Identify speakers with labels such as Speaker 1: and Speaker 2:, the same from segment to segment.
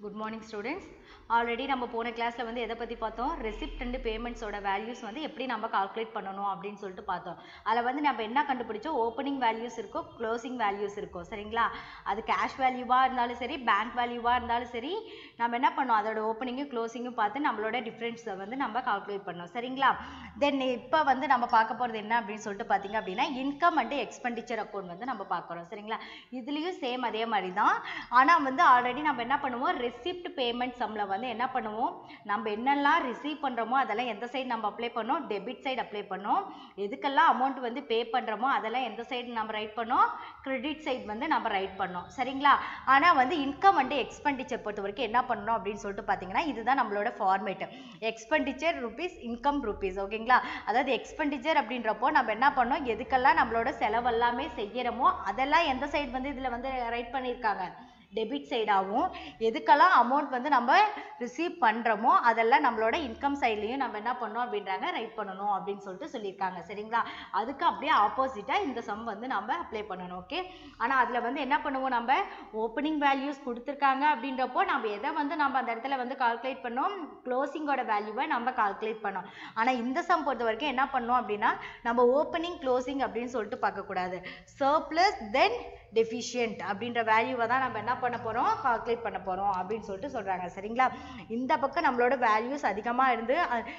Speaker 1: Good morning students already நம்ம போன கிளாஸில் வந்து எதை பற்றி பார்த்தோம் ரெசிப்ட் அண்ட் பேமெண்ட்ஸோட வேல்யூஸ் வந்து எப்படி நம்ம கால்குலேட் பண்ணணும் அப்படின்னு சொல்லிட்டு பார்த்தோம் அதில் வந்து நம்ம என்ன கண்டுபிடிச்சோம் ஓப்பனிங் வேல்யூஸ் இருக்கும் க்ளோசிங் வேல்யூஸ் இருக்கும் சரிங்களா அது கேஷ் வேல்யூவாக இருந்தாலும் சரி பேங்க் வேல்யூவாக இருந்தாலும் சரி நம்ம என்ன பண்ணோம் அதோட ஓப்பனிங்கும் க்ளோசிங்கும் பார்த்து நம்மளோட டிஃப்ரென்ஸை வந்து நம்ம கால்குலேட் பண்ணோம் சரிங்களா தென் இப்போ வந்து நம்ம பார்க்க போகிறது என்ன அப்படின்னு சொல்லிட்டு பார்த்தீங்க அப்படின்னா இன்கம் அண்ட் எக்ஸ்பெண்டிச்சர் அக்கௌண்ட் வந்து நம்ம பார்க்குறோம் சரிங்களா இதுலேயும் சேம் அதே மாதிரி தான் ஆனால் வந்து ஆல்ரெடி நம்ம என்ன பண்ணுவோம் ரெசிப்ட் பேமெண்ட் சம்மில் வந்து என்ன பண்ணுவோம் நம்ம என்னெல்லாம் ரிசீவ் பண்ணுறோமோ அதெல்லாம் எந்த சைடு நம்ம அப்ளை பண்ணோம் டெபிட் சைடு அப்ளை பண்ணோம் எதுக்கெல்லாம் அமௌண்ட் வந்து பே பண்ணுறோமோ அதெல்லாம் எந்த சைடு நம்ம ரைட் பண்ணோம் கிரெடிட் சைடு வந்து நம்ம ரைட் பண்ணோம் சரிங்களா ஆனால் வந்து இன்கம் வந்து எக்ஸ்பெண்டிச்சர் பொறுத்த வரைக்கும் என்ன பண்ணணும் அப்படின்னு சொல்லிட்டு பார்த்தீங்கன்னா இதுதான் நம்மளோட format expenditure rupees income rupees ஓகேங்களா அதாவது எக்ஸ்பெண்டிச்சர் அப்படின்றப்போ நம்ம என்ன பண்ணோம் எதுக்கெல்லாம் நம்மளோட செலவு எல்லாமே செய்யறோமோ அதெல்லாம் எந்த சைடு வந்து இதில் வந்து ரைட் பண்ணியிருக்காங்க டெபிட் சைடாகவும் எதுக்கெல்லாம் அமௌண்ட் வந்து நம்ம ரிசீவ் பண்ணுறோமோ அதெல்லாம் நம்மளோட இன்கம் சைட்லேயும் நம்ம என்ன பண்ணோம் அப்படின்றாங்க ரைட் பண்ணணும் அப்படின்னு சொல்லிட்டு சொல்லியிருக்காங்க சரிங்களா அதுக்கு அப்படியே ஆப்போசிட்டாக இந்த சம் வந்து நம்ம அப்ளை பண்ணணும் ஓகே ஆனால் அதில் வந்து என்ன பண்ணுவோம் நம்ம ஓப்பனிங் வேல்யூஸ் கொடுத்துருக்காங்க அப்படின்றப்போ நம்ம எதை வந்து நம்ம அந்த இடத்துல வந்து கால்குலேட் பண்ணோம் க்ளோசிங்கோட வேல்யூவை நம்ம கால்குலேட் பண்ணோம் ஆனால் இந்த சம் பொறுத்த வரைக்கும் என்ன பண்ணோம் அப்படின்னா நம்ம ஓப்பனிங் க்ளோசிங் அப்படின்னு சொல்லிட்டு பார்க்கக்கூடாது சர்ப்ளஸ் தென் டெஃபிஷியன்ட் அப்படின்ற வேல்யூவை தான் நம்ம என்ன பண்ண போகிறோம் கால்குலேட் பண்ண போகிறோம் அப்படின்னு சொல்லிட்டு சொல்கிறாங்க சரிங்களா இந்த பக்கம் நம்மளோட வேல்யூஸ் அதிகமாக இருந்து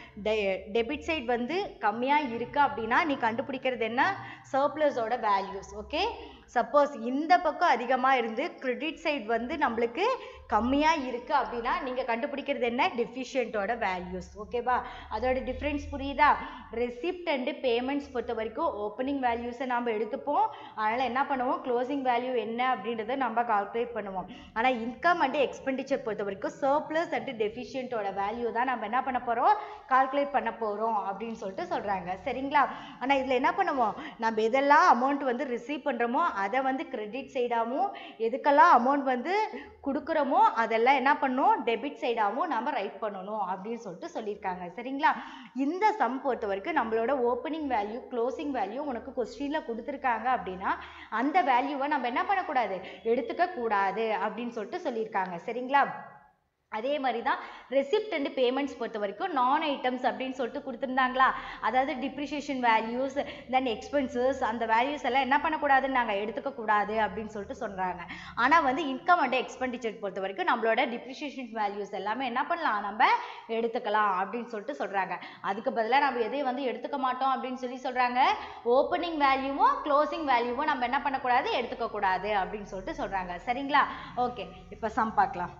Speaker 1: டெபிட் சைடு வந்து கம்மியாக இருக்கு அப்படின்னா நீ கண்டுபிடிக்கிறது என்ன சர்ப்ளஸோட வேல்யூஸ் ஓகே சப்போஸ் இந்த பக்கம் அதிகமாக இருந்து கிரெடிட் சைடு வந்து நம்மளுக்கு கம்மியாக இருக்குது அப்படின்னா நீங்கள் கண்டுபிடிக்கிறது என்ன டெஃபிஷியண்ட்டோட வேல்யூஸ் ஓகேவா அதோட டிஃப்ரென்ஸ் புரியுதா ரெசிப்ட் அண்டு பேமெண்ட்ஸ் பொறுத்த வரைக்கும் ஓப்பனிங் வேல்யூஸை நம்ம எடுத்துப்போம் அதனால் என்ன பண்ணுவோம் க்ளோசிங் வேல்யூ என்ன அப்படின்றத நம்ம கால்குலேட் பண்ணுவோம் ஆனால் இன்கம் அண்டு எக்ஸ்பெண்டிச்சர் பொறுத்த வரைக்கும் சர்ப்ளஸ் அண்டு டெஃபிஷியண்ட்டோட வேல்யூ தான் நம்ம என்ன பண்ண போகிறோம் கால்குலேட் பண்ண போகிறோம் அப்படின்னு சொல்லிட்டு சொல்கிறாங்க சரிங்களா ஆனால் இதில் என்ன பண்ணுவோம் நம்ம எதெல்லாம் அமௌண்ட் வந்து ரிசீவ் பண்ணுறோமோ அதை வந்து கிரெடிட் சைடாகவும் எதுக்கெல்லாம் அமௌண்ட் வந்து கொடுக்குறோமோ அதெல்லாம் என்ன பண்ணணும் டெபிட் சைடாகவும் நம்ம ரைட் பண்ணணும் அப்படின்னு சொல்லிட்டு சொல்லியிருக்காங்க சரிங்களா இந்த சம் பொறுத்த வரைக்கும் நம்மளோட ஓப்பனிங் வேல்யூ க்ளோசிங் வேல்யூ உனக்கு கொஸ்டினில் கொடுத்துருக்காங்க அப்படின்னா அந்த வேல்யூவை நம்ம என்ன பண்ணக்கூடாது எடுத்துக்க கூடாது அப்படின்னு சொல்லிட்டு சொல்லியிருக்காங்க சரிங்களா அதே மாதிரி தான் ரெசிப்ட் அண்ட் பேமெண்ட்ஸ் பொறுத்த வரைக்கும் நான் ஐட்டம்ஸ் அப்படின்னு சொல்லிட்டு கொடுத்துருந்தாங்களா அதாவது டிப்ரிஷியேஷன் வேல்யூஸ் தென் எக்ஸ்பென்சஸ் அந்த வேல்யூஸ் எல்லாம் என்ன பண்ணக்கூடாதுன்னு நாங்கள் எடுத்துக்க கூடாது அப்படின்னு சொல்லிட்டு சொல்கிறாங்க ஆனால் வந்து இன்கம் அண்ட் எக்ஸ்பெண்டிச்சர் பொறுத்த வரைக்கும் நம்மளோட டிப்ரிஷியேஷன் வேல்யூஸ் எல்லாமே என்ன பண்ணலாம் நம்ம எடுத்துக்கலாம் அப்படின்னு சொல்லிட்டு சொல்கிறாங்க அதுக்கு பதிலாக நம்ம எதையும் வந்து எடுத்துக்க மாட்டோம் அப்படின்னு சொல்லி சொல்கிறாங்க ஓப்பனிங் வேல்யூவும் க்ளோசிங் வேல்யூவும் நம்ம என்ன பண்ணக்கூடாது எடுத்துக்க கூடாது அப்படின்னு சொல்லிட்டு சொல்கிறாங்க சரிங்களா ஓகே இப்போ சம் பார்க்கலாம்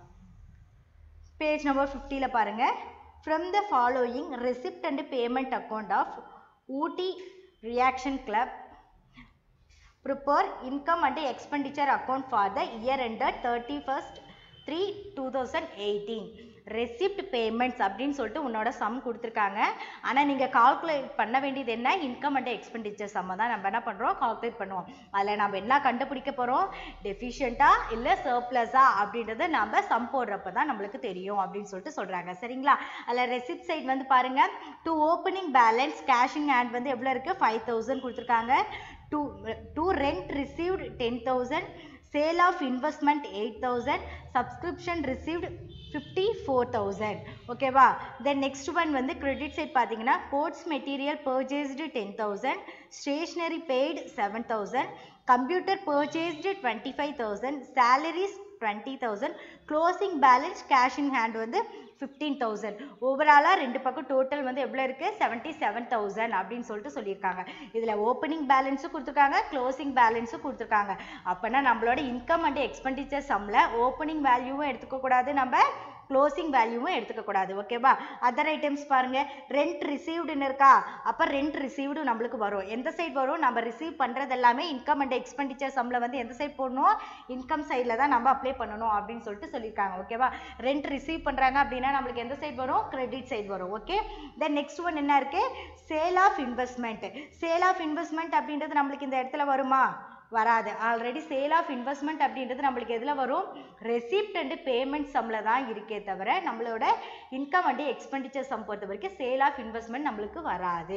Speaker 1: பேஜ் நம்பர் ஃபிஃப்டியில் பாருங்கள் from the following receipt and payment account of Ooty recreation club prepare income and expenditure account for the year ended thirty first three two thousand eighteen receipt payments அப்படின்னு சொல்லிட்டு உன்னோட some கொடுத்துருக்காங்க ஆனால் நீங்கள் calculate பண்ண வேண்டியது என்ன இன்கம் அண்ட் எக்ஸ்பெண்டிச்சர் சம்ம தான் நம்ம என்ன பண்ணுறோம் கால்குலேட் பண்ணுவோம் அதில் நம்ம என்ன கண்டுபிடிக்க போகிறோம் டெஃபிஷியண்ட்டா இல்லை சர்ப்ளஸா அப்படின்றத நம்ம சம் போடுறப்ப தான் நம்மளுக்கு தெரியும் அப்படின்னு சொல்லிட்டு சொல்கிறாங்க சரிங்களா அதில் ரெசிப்ட் சைட் வந்து பாருங்கள் to opening balance cash in hand வந்து எவ்வளோ இருக்குது ஃபைவ் தௌசண்ட் கொடுத்துருக்காங்க to two rent received ten thousand sale of investment eight thousand subscription received fifty four thousand ஓகேவா தென் நெக்ஸ்ட் ஒன் வந்து கிரெடிட் சைட் பார்த்தீங்கன்னா sports material purchased ten thousand stationery paid seven thousand computer purchased twenty five thousand salaries twenty thousand closing balance cash in hand வந்து fifteen thousand ஓவராலாக ரெண்டு பக்கம் total வந்து எவ்வளோ இருக்குது செவன்ட்டி செவன் தௌசண்ட் அப்படின்னு சொல்லிட்டு சொல்லியிருக்காங்க இதில் ஓப்பனிங் பேலன்ஸும் கொடுத்துருக்காங்க க்ளோசிங் பேலன்ஸும் கொடுத்துருக்காங்க அப்போனா நம்மளோட இன்கம் அண்ட் எக்ஸ்பெண்டிச்சர் சம்மில் ஓப்பனிங் வேல்யூவும் எடுத்துக்கக்கூடாது நம்ம க்ளோசிங் வேல்யூவும் எடுத்துக்கக்கூடாது ஓகேவா அதர் ஐட்டம்ஸ் பாருங்கள் ரெண்ட் ரிசீவ்டுன்னு இருக்கா அப்போ ரெண்ட் ரிசீவ்டு நம்மளுக்கு வரும் எந்த சைடு வரும் நம்ம ரிசீவ் பண்ணுறது எல்லாமே இன்கம் அண்ட் எக்ஸ்பெண்டிச்சர் சம்மில் வந்து எந்த சைடு போடணும் இன்கம் சைடில் தான் நம்ம அப்ளை பண்ணணும் அப்படின்னு சொல்லிட்டு சொல்லியிருக்காங்க ஓகேவா ரெண்ட் ரிசீவ் பண்ணுறாங்க அப்படின்னா நம்மளுக்கு எந்த சைடு வரும் கிரெடிட் சைடு வரும் ஓகே தென் நெக்ஸ்ட் ஒன் என்ன இருக்குது sale of investment sale of investment அப்படின்றது நம்மளுக்கு இந்த இடத்துல வருமா வராது ஆல்ரெடி சேல் ஆஃப் இன்வெஸ்ட்மெண்ட் அப்படின்றது நம்மளுக்கு எதில் வரும் ரெசிப்ட் அண்ட் பேமெண்ட் சம்மில் தான் இருக்கே தவிர நம்மளோட இன்கம் அண்ட் எக்ஸ்பெண்டிச்சர் சம் பொறுத்த வரைக்கும் சேல் ஆஃப் இன்வெஸ்ட்மெண்ட் நம்மளுக்கு வராது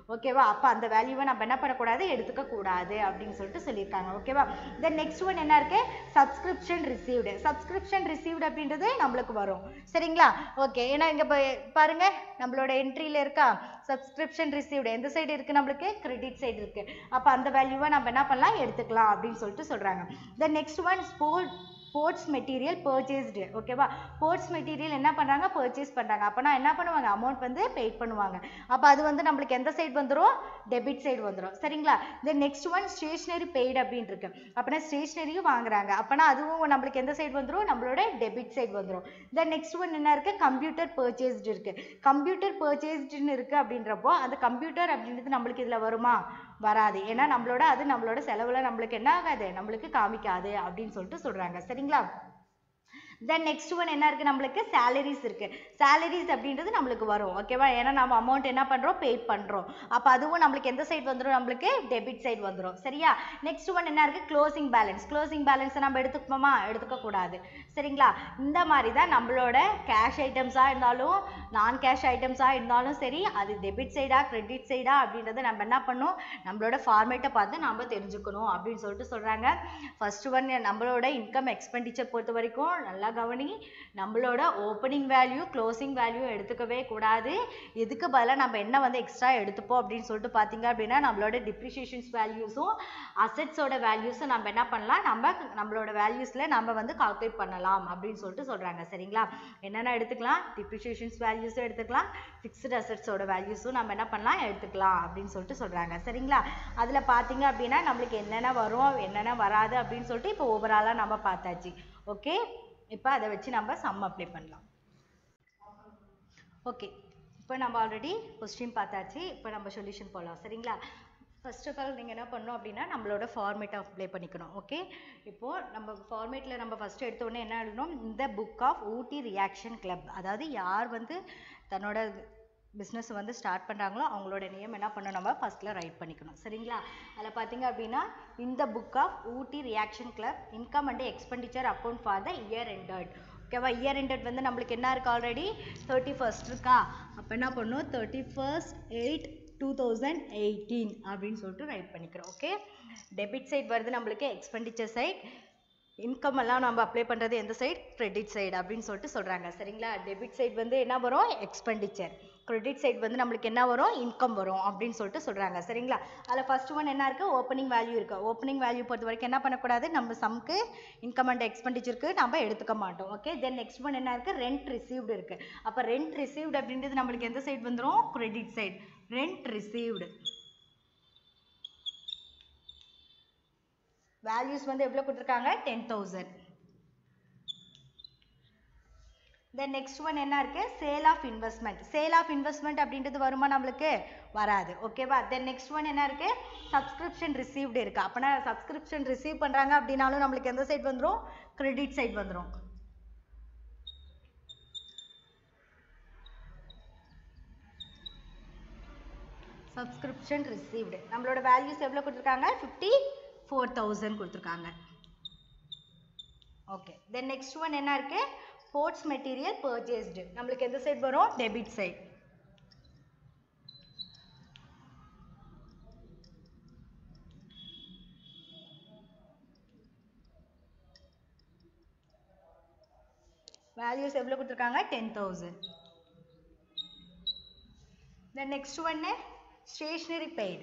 Speaker 1: ஓகேவா அப்போ அந்த வேல்யூவை நம்ம என்ன பண்ணக்கூடாது எடுத்துக்க கூடாது அப்படின்னு சொல்லிட்டு சொல்லியிருக்காங்க ஓகேவா தென் நெக்ஸ்ட் ஒன் என்ன இருக்கு சப்ஸ்கிரிப்ஷன் ரிசீவ்டு சப்ஸ்கிரிப்ஷன் ரிசீவ்டு அப்படின்றது நம்மளுக்கு வரும் சரிங்களா ஓகே ஏன்னா இங்க பா- பாருங்க நம்மளோட என்ட்ரியில இருக்கா சப்ஸ்கிரிப்ஷன் ரிசீவ்டு எந்த சைடு இருக்கு நம்மளுக்கு கிரெடிட் சைடு இருக்கு அப்ப அந்த வேல்யூவை நம்ம என்ன பண்ணலாம் எடுத்துக்கலாம் அப்படின்னு சொல்லிட்டு சொல்றாங்க then next one sport sports material purchased ஓகேவா ஸ்போர்ட்ஸ் மெட்டீரியல் என்ன பண்ணுறாங்க பர்ச்சேஸ் பண்ணுறாங்க அப்போனா என்ன பண்ணுவாங்க அமௌண்ட் வந்து பெய்ட் பண்ணுவாங்க அப்போ அது வந்து நம்மளுக்கு எந்த சைடு வந்துடும் டெபிட் சைடு வந்துடும் சரிங்களா then next one stationery paid அப்படின்னு இருக்கு அப்படின்னா ஸ்டேஷ்னரியும் வாங்குறாங்க அப்போனா அதுவும் நம்மளுக்கு எந்த சைடு வந்துடும் நம்மளோட டெபிட் சைடு வந்துடும் தென் நெக்ஸ்ட் ஒன் என்ன இருக்கு கம்ப்யூட்டர் பர்ச்சேஸ்டு இருக்கு கம்ப்யூட்டர் பர்ச்சேஸ்டுன்னு இருக்கு அப்படின்றப்போ அந்த கம்ப்யூட்டர் அப்படின்றது நம்மளுக்கு இதில் வருமா வராது ஏன்னா நம்மளோட அது நம்மளோட செலவுல நம்மளுக்கு என்ன ஆகாது நம்மளுக்கு காமிக்காது அப்படின்னு சொல்லிட்டு சொல்றாங்க சரிங்களா தென் நெக்ஸ்ட் ஒன் என்ன இருக்கு நம்மளுக்கு சேலரிஸ் இருக்கு சேலரிஸ் அப்படின்றது நம்மளுக்கு வரும் ஓகேவா ஏன்னா நம்ம அமௌண்ட் என்ன பண்றோம் பே பண்றோம் அப்ப அதுவும் நம்மளுக்கு எந்த சைடு வந்துடும் நம்மளுக்கு டெபிட் சைடு வந்துடும் சரியா நெக்ஸ்ட் ஒன் என்ன இருக்கு க்ளோசிங் பேலன்ஸ் க்ளோசிங் பேலன்ஸை நம்ம எடுத்துக்கணுமா எடுத்துக்க கூடாது சரிங்களா இந்த மாதிரி தான் நம்மளோட கேஷ் ஐட்டம்ஸா இருந்தாலும் நான் கேஷ் ஐட்டம்ஸா இருந்தாலும் சரி அது டெபிட் சைடா கிரெடிட் சைடா அப்படின்றத நம்ம என்ன பண்ணணும் நம்மளோட ஃபார்மேட்டை பார்த்து நம்ம தெரிஞ்சுக்கணும் அப்படின்னு சொல்லிட்டு சொல்றாங்க ஃபர்ஸ்ட் ஒன் நம்மளோட இன்கம் எக்ஸ்பெண்டிச்சர் பொறுத்த வரைக்கும் நல்லா கவனி நம்மளோட ஓப்பனிங் வேல்யூ க்ளோசிங் வேல்யூ எடுத்துக்கவே கூடாது இதுக்கு பதிலாக நம்ம என்ன வந்து எக்ஸ்ட்ரா எடுத்துப்போம் அப்படின்னு சொல்லிட்டு பார்த்தீங்க அப்படின்னா நம்மளோட டிப்ரிஷியேஷன்ஸ் வேல்யூஸும் அசெட்ஸோட வேல்யூஸும் நம்ம என்ன பண்ணலாம் நம்ம நம்மளோட வேல்யூஸில் நம்ம வந்து கால்குலேட் பண்ணலாம் அப்படின்னு சொல்லிட்டு சொல்கிறாங்க சரிங்களா என்னென்ன எடுத்துக்கலாம் டிப்ரிஷியேஷன்ஸ் வேல்யூஸும் எடுத்துக்கலாம் ஃபிக்ஸ்டு அசெட்ஸோட வேல்யூஸும் நம்ம என்ன பண்ணலாம் எடுத்துக்கலாம் அப்படின்னு சொல்லிட்டு சொல்கிறாங்க சரிங்களா அதில் பார்த்தீங்க அப்படின்னா நம்மளுக்கு என்னென்ன வரும் என்னென்ன வராது அப்படின்னு சொல்லிட்டு இப்போ ஓவராலாக நம்ம பார்த்தாச்சு ஓகே இப்போ அதை வச்சு நம்ம சம் அப்ளை பண்ணலாம் ஓகே இப்போ நம்ம ஆல்ரெடி கொஸ்டின் பார்த்தாச்சு இப்போ நம்ம சொல்யூஷன் போகலாம் சரிங்களா ஃபர்ஸ்ட் ஆஃப் ஆல் நீங்கள் என்ன பண்ணணும் அப்படின்னா நம்மளோட ஃபார்மேட்டை அப்ளை பண்ணிக்கணும் ஓகே இப்போது நம்ம ஃபார்மேட்டில் நம்ம ஃபஸ்ட்டு எடுத்த உடனே என்ன எழுதணும் இந்த book of Ooty recreation club அதாவது யார் வந்து தன்னோட பிஸ்னஸ் வந்து ஸ்டார்ட் பண்ணுறாங்களோ அவங்களோட நேம் என்ன பண்ணணும் நம்ம ஃபஸ்ட்டில் ரைட் பண்ணிக்கணும் சரிங்களா அதில் பார்த்தீங்க அப்படின்னா இந்த book of Ooty recreation club income and expenditure account for the year ended ஓகேவா இயர் எண்டட் வந்து நம்மளுக்கு என்ன இருக்கு ஆல்ரெடி தேர்ட்டி ஃபர்ஸ்ட் இருக்கா அப்போ என்ன பண்ணணும் thirty first eight two thousand eighteen அப்படின்னு சொல்லிட்டு ரைட் பண்ணிக்கிறோம் ஓகே டெபிட் சைட் வருது நம்மளுக்கு எக்ஸ்பெண்டிச்சர் சைட் இன்கம் எல்லாம் நம்ம அப்ளை பண்ணுறது எந்த சைடு கிரெடிட் சைடு அப்படின்னு சொல்லிட்டு சொல்கிறாங்க சரிங்களா டெபிட் சைடு வந்து என்ன வரும் எக்ஸ்பெண்டிச்சர் கிரெடிட் சைடு வந்து நம்மளுக்கு என்ன வரும் இன்கம் வரும் அப்படின்னு சொல்லிட்டு சொல்கிறாங்க சரிங்களா அதில் ஃபர்ஸ்ட் ஒன் என்ன இருக்குது ஓப்பனிங் வேல்யூ இருக்குது ஓப்பனிங் வேல்யூ பொறுத்த வரைக்கும் என்ன பண்ணக்கூடாது நம்ம சம்க்கு இன்கம் அண்ட் எக்ஸ்பெண்டிச்சருக்கு நம்ம எடுத்துக்க மாட்டோம் ஓகே தென் நெக்ஸ்ட் ஒன் என்ன இருக்குது ரெண்ட் ரிசீவ்டு இருக்குது அப்போ ரெண்ட் ரிசீவ்டு அப்படின்றது நம்மளுக்கு எந்த சைடு வந்துடும் credit side rent received values வந்து எவ்வளோ கொடுத்துருக்காங்க ten thousand then next one என்ன இருக்கு sale of investment sale of investment அப்படின்றது வருமா நம்மளுக்கு வராது ஓகேவா தென் நெக்ஸ்ட் ஒன் என்ன இருக்கு சப்ஸ்கிரிப்ஷன் ரிசீவ்டு இருக்கு அப்போனா சப்ஸ்கிரிப்ஷன் ரிசீவ் பண்றாங்க அப்படின்னாலும் நம்மளுக்கு எந்த சைடு வந்துரும் கிரெடிட் சைடு வந்துரும் சப்ஸ்கிரிப்ஷன் ரிசீவ்டு நம்மளோட வேல்யூஸ் எவ்வளோ கொடுத்துருக்காங்க ஃபிஃப்டி ஃபோர் தௌசண்ட் கொடுத்துருக்காங்க ஓகே தென் நெக்ஸ்ட் ஒன் என்ன இருக்கு ஸ்போர்ட்ஸ் மெட்டீரியல் பர்ச்சேஸ்டு நம்மளுக்கு எந்த சைடு வரும் டெபிட் சைடு வேல்யூஸ் எவ்வளோ கொடுத்துருக்காங்க டென் தௌசண்ட் தென் நெக்ஸ்ட் ஒன்னு stationery paid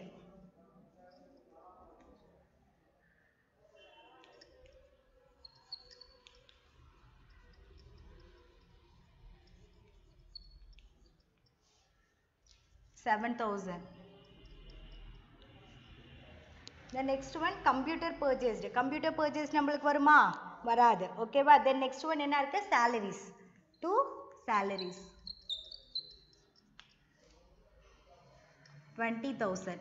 Speaker 1: seven thousand then next one computer purchased computer purchase நம்மளுக்கு வருமா வராது ஓகேவா தென் நெக்ஸ்ட் ஒன் என்ன இருக்கு salaries to salaries twenty thousand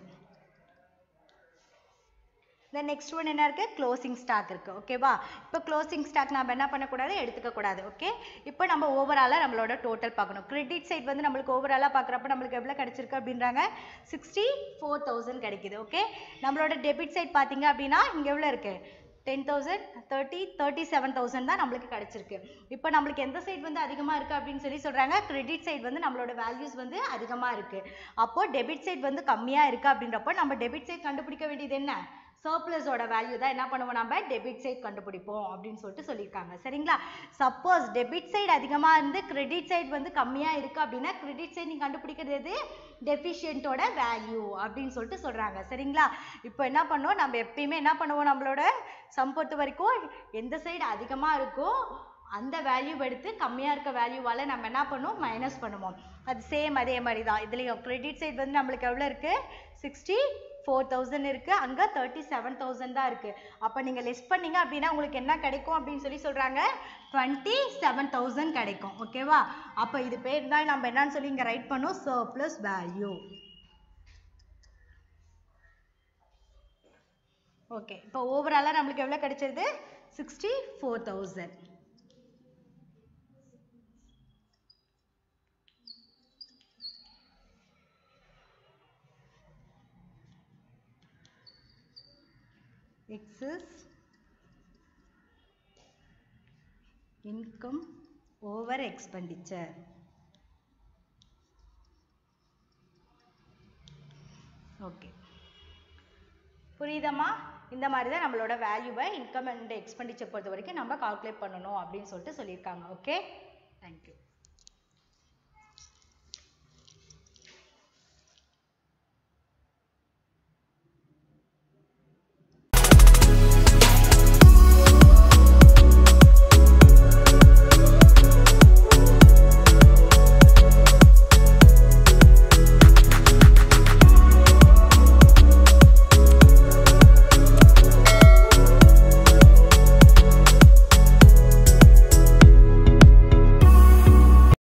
Speaker 1: then next one என்ன இருக்கு க்ளோசிங் ஸ்டாக் இருக்கு ஓகேவா இப்போ க்ளோசிங் ஸ்டாக் நம்ம என்ன பண்ணக்கூடாது எடுத்துக்க கூடாது ஓகே இப்போ நம்ம ஓவராலாக நம்மளோட டோட்டல் பார்க்கணும் கிரெடிட் சைட் வந்து நம்மளுக்கு ஓவராலாக பார்க்குறப்ப நம்மளுக்கு எவ்வளோ கிடைச்சிருக்கு அப்படின்றாங்க சிக்ஸ்டி ஃபோர் தௌசண்ட் கிடைக்குது ஓகே நம்மளோட டெபிட் சைட் பார்த்தீங்க அப்படின்னா இங்கே எவ்வளோ இருக்கு ten thousand thirty thirty seven thousand தான் நம்மளுக்கு கிடைச்சிருக்கு இப்போ நம்மளுக்கு எந்த சைடு வந்து அதிகமாக இருக்குது அப்படின்னு சொல்லி சொல்கிறாங்க கிரெடிட் சைடு வந்து நம்மளோட வேல்யூஸ் வந்து அதிகமாக இருக்குது அப்போ டெபிட் சைடு வந்து கம்மியாக இருக்குது அப்படின்றப்போ நம்ம டெபிட் சைடு கண்டுபிடிக்க வேண்டியது என்ன சர்ப்ளஸோட வேல்யூ தான் என்ன பண்ணுவோம் நம்ம டெபிட் சைடு கண்டுபிடிப்போம் அப்படின்னு சொல்லிட்டு சொல்லியிருக்காங்க சரிங்களா சப்போஸ் டெபிட் சைடு அதிகமாக இருந்து கிரெடிட் சைடு வந்து கம்மியாக இருக்குது அப்படின்னா கிரெடிட் சைடு நீங்கள் கண்டுபிடிக்கிறது எது டெஃபிஷியன்ட்டோட வேல்யூ அப்படின்னு சொல்லிட்டு சொல்கிறாங்க சரிங்களா இப்போ என்ன பண்ணுவோம் நம்ம எப்பயுமே என்ன பண்ணுவோம் நம்மளோட சம் பொறுத்த வரைக்கும் எந்த சைடு அதிகமாக இருக்கோ அந்த வேல்யூ எடுத்து கம்மியாக இருக்க வேல்யூவால் நம்ம என்ன பண்ணுவோம் மைனஸ் பண்ணுவோம் அது சேம் அதே மாதிரி தான் இதுலேயும் கிரெடிட் சைடு வந்து நம்மளுக்கு எவ்வளோ இருக்குது சிக்ஸ்டி ஃபோர் தௌசண்ட் இருக்குது அங்கே தேர்ட்டி செவன் தௌசண்ட் தான் இருக்குது அப்போ நீங்கள் லெஸ் பண்ணீங்க அப்படின்னா உங்களுக்கு என்ன கிடைக்கும் அப்படின்னு சொல்லி சொல்கிறாங்க டுவெண்ட்டி செவன் தௌசண்ட் கிடைக்கும் ஓகேவா அப்போ இது பேர் தான் நம்ம என்னன்னு சொல்லி இங்கே ரைட் பண்ணோம் சர்ப்ளஸ் வேல்யூ ஓகே இப்போ ஓவராலாக நம்மளுக்கு எவ்வளோ கிடைச்சது sixty four thousand X is income over expenditure. Okay புரியுதம்மா இந்த மாதிரி தான் நம்மளோட வேல்யூவை இன்கம் அண்ட் எக்ஸ்பெண்டிச்சர் பொறுத்த வரைக்கும் நம்ம கால்குலேட் பண்ணணும் அப்படின்னு சொல்லிட்டு சொல்லியிருக்காங்க ஓகே தேங்க்யூ